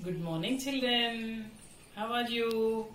Good morning children how are you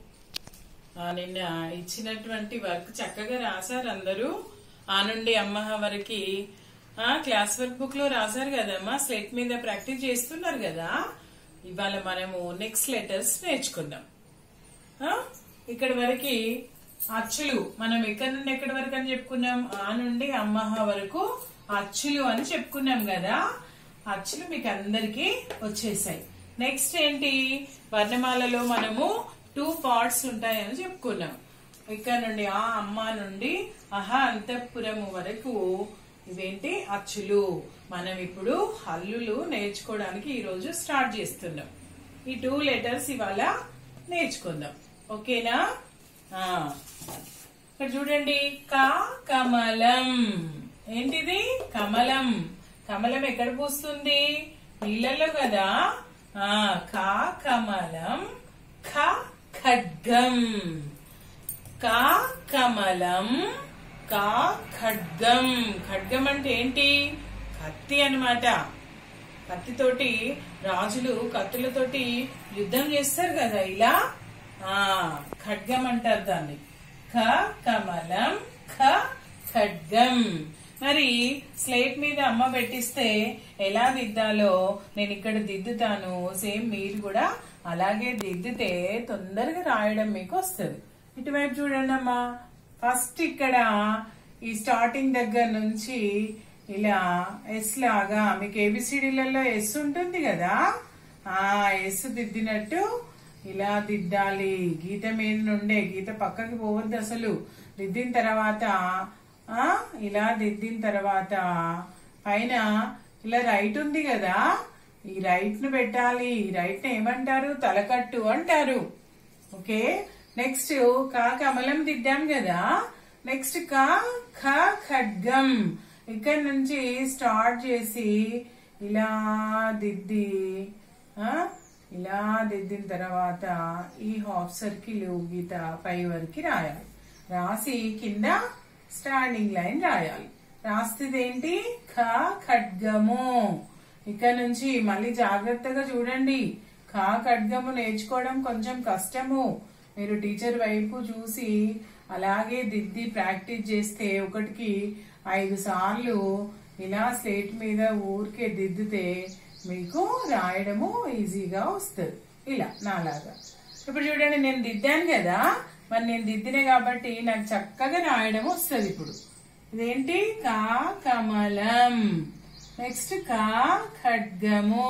నిన్న ఇచ్చినటువంటి work చక్కగా రాశారు అందరూ ఆ నుండి అమ్మ వరకు క్లాస్ వర్క్ బుక్ లో రాశారు కదమ్మా స్లెట్ మీద ప్రాక్టీస్ చేస్తున్నారు కదా ఇవాళ మనము నెక్స్ట్ లెటర్స్ నేర్చుకుందాం ఆ? ఇక్కడ వరకు అచ్చులు మనం ఎక్కడి నుండి ఎక్కడి వరకు అని చెప్పుకున్నాం ఆ నుండి అమ్మహ వరకు అచ్చులు అని చెప్పుకున్నాం కదా అచ్చులు మీకు అందరికి వచ్చేసాయి నెక్స్ట్ ఏంటి వర్ణమాలలో మనము టూ పార్ట్స్ ఉంటాయని చెప్పుకున్నాం ఇక్కడ నుండి ఆ అమ్మ నుండి అహ అంతఃపురము వరకు ఇవేంటి అచ్చులు మనం ఇప్పుడు హల్లులు నేర్చుకోవడానికి ఈ రోజు స్టార్ట్ చేస్తున్నాం ఈ టూ లెటర్స్ ఇవాళ నేర్చుకుందాం ఓకేనా ఆ. ఇక్కడ చూడండి కా కమలం ఏంటిది కమలం కమలం ఎక్కడ పూస్తుంది నీళ్ళల్లో కదా ఆ కా కమలం ఖ ఖడ్గం కా కమలం కా ఖడ్గం ఖడ్గం అంటే ఏంటి కత్తి అన్నమాట కత్తితోటి రాజులు కత్తులతోటి యుద్ధం చేస్తారు కదా ఇలా ఆ ఖడ్గం అంటారు దాన్ని ఖ కమలం ఖ ఖడ్గం మరి స్లేట్ మీద అమ్మ పెట్టిస్తే ఎలా దిద్దాలో నేను ఇక్కడ దిద్దుతాను సేమ్ మీరు కూడా అలాగే దిద్దితే తొందరగా రాయడం మీకు వస్తుంది ఇటువైపు చూడండి అమ్మా ఫస్ట్ ఇక్కడ ఈ స్టార్టింగ్ దగ్గర నుంచి ఇలా ఎస్ లాగా మీకు ఏబిసిడీలలో ఎస్ ఉంటుంది కదా ఆ ఎస్ దిద్దినట్టు ఇలా దిద్దాలి గీత మీద నుండే గీత పక్కకి పోవద్దు అసలు దిద్దిన తర్వాత ఆ ఇలా దిద్దిన తర్వాత పైన ఇలా రైట్ ఉంది కదా ఈ రైట్ ను పెట్టాలి ఈ రైట్ ని ఏమంటారు తలకట్టు అంటారు ఓకే నెక్స్ట్ కా కమలం దిద్దాం కదా నెక్స్ట్ కా ఖ ఖడ్గం ఇక్కడ నుంచి స్టార్ట్ చేసి ఇలా దిద్ది ఆ, ఇలా దిద్దిన తర్వాత ఈ హాఫ్ సర్కిల్ గీత పై వరకు రాయాలి రాసి కింద స్టాండింగ్ లైన్ రాయాలి రాస్తుంది ఏంటి ఖ ఖడ్గము ఇక్కడ నుంచి మళ్ళీ జాగ్రత్తగా చూడండి ఖా ఖడ్గము నేర్చుకోవడం కొంచెం కష్టము మీరు టీచర్ వైపు చూసి అలాగే దిద్ది ప్రాక్టీస్ చేస్తే ఒకటికి ఐదు సార్లు ఇలా స్లేట్ మీద ఊరికే దిద్దితే మీకు రాయడము ఈజీగా వస్తుంది ఇలా నాలాగా ఇప్పుడు చూడండి నేను దిద్దాను కదా మరి నేను దిద్దినే కాబట్టి నాకు చక్కగా రాయడం వస్తుంది ఇప్పుడు ఇదేంటి కా కమలం నెక్స్ట్ కా ఖడ్గము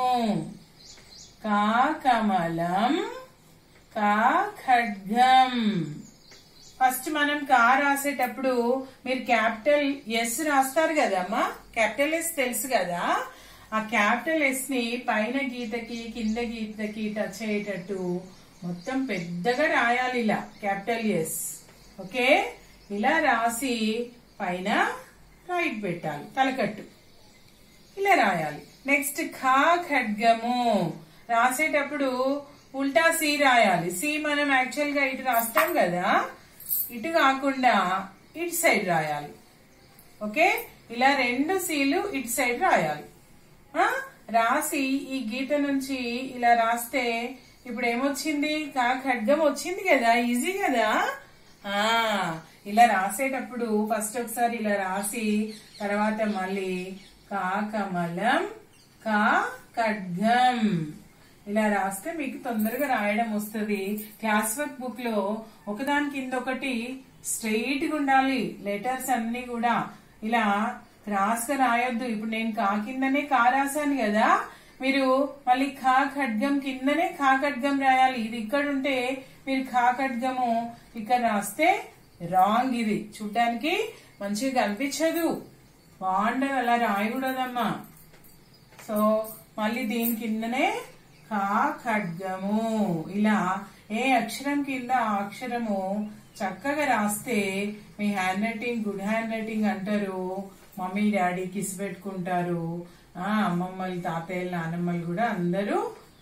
కా కమలం కా ఖడ్గం ఫస్ట్ మనం కా రాసేటప్పుడు మీరు క్యాపిటల్ ఎస్ రాస్తారు కదమ్మా క్యాపిటల్ ఎస్ తెలుసు కదా ఆ క్యాపిటల్ ఎస్ ని పైన గీతకి కింద గీతకి టచ్ అయ్యేటట్టు మొత్తం పెద్దగా రాయాలి ఇలా క్యాపిటల్ ఎస్ ఓకే ఇలా రాసి పైన రైట్ పెట్టాలి తలకట్టు ఇలా రాయాలి నెక్స్ట్ ఖా ఖడ్గము రాసేటప్పుడు ఉల్టా సి రాయాలి సి మనం యాక్చువల్ గా ఇటు రాస్తాం కదా ఇటు కాకుండా ఇటు సైడ్ రాయాలి ఓకే ఇలా రెండు సీలు ఇటు సైడ్ రాయాలి ఆ? రాసి ఈ గీత నుంచి ఇలా రాస్తే ఇప్పుడు ఏమొచ్చింది కా ఖడ్గం వచ్చింది కదా ఈజీ కదా ఆ ఇలా రాసేటప్పుడు ఫస్ట్ ఒకసారి ఇలా రాసి తర్వాత మళ్ళీ కా కమలం కా ఖడ్గం ఇలా రాస్తే మీకు తొందరగా రాయడం వస్తుంది క్లాస్ వర్క్ బుక్ లో ఒకదాని కింద ఒకటి స్ట్రెయిట్ గా ఉండాలి లెటర్స్ అన్ని కూడా ఇలా క్రాస్ గా రాయొద్దు ఇప్పుడు నేను కా కిందనే కా రాశాను కదా మీరు మళ్ళీ ఖా ఖడ్గం కిందనే ఖా ఖడ్గం రాయాలి ఇది ఇక్కడ ఉంటే మీరు ఖా ఖడ్గము ఇక్కడ రాస్తే రాంగ్ ఇది చూడ్డానికి మంచిగా కనిపించదు బాగుండదు అలా రాయకూడదమ్మా సో మళ్ళీ దీని కిందనే ఖా ఖడ్గము ఇలా ఏ అక్షరం కింద ఆ అక్షరము చక్కగా రాస్తే మీ handwriting good handwriting అంటారు మమ్మీ డాడీ కిస్ పెట్టుకుంటారు ఆ అమ్మమ్మలు తాతయ్యలు నానమ్మలు కూడా అందరూ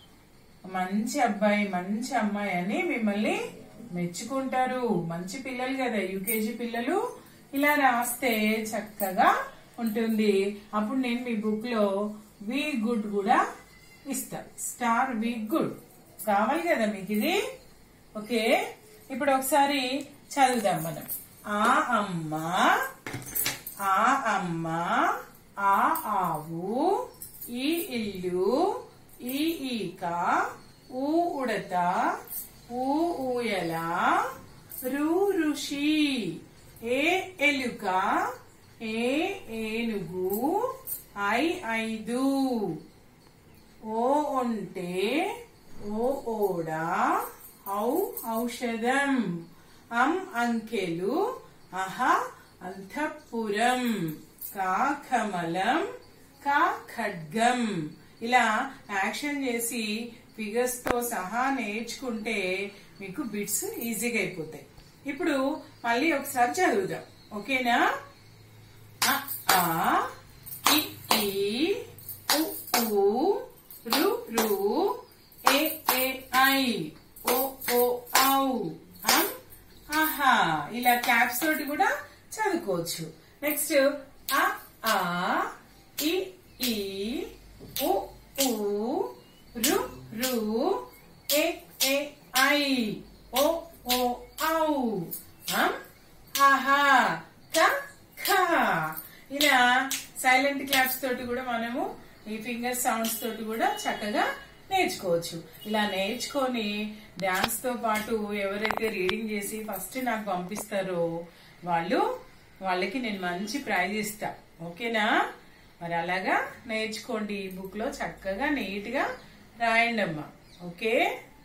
మంచి అబ్బాయి మంచి అమ్మాయి అని మిమ్మల్ని మెచ్చుకుంటారు మంచి పిల్లలు కదా యూకేజీ పిల్లలు ఇలా రాస్తే చక్కగా ఉంటుంది అప్పుడు నేను మీ బుక్ లో వి గుడ్ కూడా ఇస్తా స్టార్ వి గుడ్ కావాలి కదా మీకు ఇది ఓకే ఇప్పుడు ఒకసారి చదువుదాం మనం ఆ అమ్మ ఆ అమ్మ ఆ ఆవు ఈ ఇల్లు ఈ ఈక ఊ ఉడత ఊ ఊయల రు ఋషి ఏ ఎలుక ఏ ఏనుగు ఐ ఐదు ఓ ఒంటే ఓ ఓడ ఔ ఔషధం అం అంకెలు అహ అంతఃపురం కా కమలం కా ఖడ్గం ఇలా యాక్షన్ చేసి ఫిగర్స్ తో సహా నేర్చుకుంటే మీకు బిట్స్ ఈజీగా అయిపోతాయి ఇప్పుడు మళ్ళీ ఒకసారి చదువుదాం ఓకేనా అ, ఆ ఇ ఈ ఉ ఊ రు రు ఏ ఏ ఐ ఓ ఓ ఔ అం ఆహా ఇలా క్యాప్స్ తోటి కూడా చదువుకోవచ్చు నెక్స్ట్ అ ఆ ఇ ఈ ఉ ఊ రు రు ఏ ఏ ఐ ఓ ఓ ఔ అం ఆహా క ఖ ఇలా సైలెంట్ క్లాప్స్ తోటి కూడా మనము ఈ ఫింగర్ సౌండ్స్ తోటి కూడా చక్కగా నేర్చుకోవచ్చు ఇలా నేర్చుకొని డాన్స్ తో పాటు ఎవరైతే రీడింగ్ చేసి ఫస్ట్ నాకు పంపిస్తారో వాళ్ళు వాళ్ళకి నేను మంచి ప్రైజ్ ఇస్తా ఓకేనా మరి అలాగా నేర్చుకోండి ఈ బుక్ లో చక్కగా నీట్ గా రాయండి అమ్మా ఓకే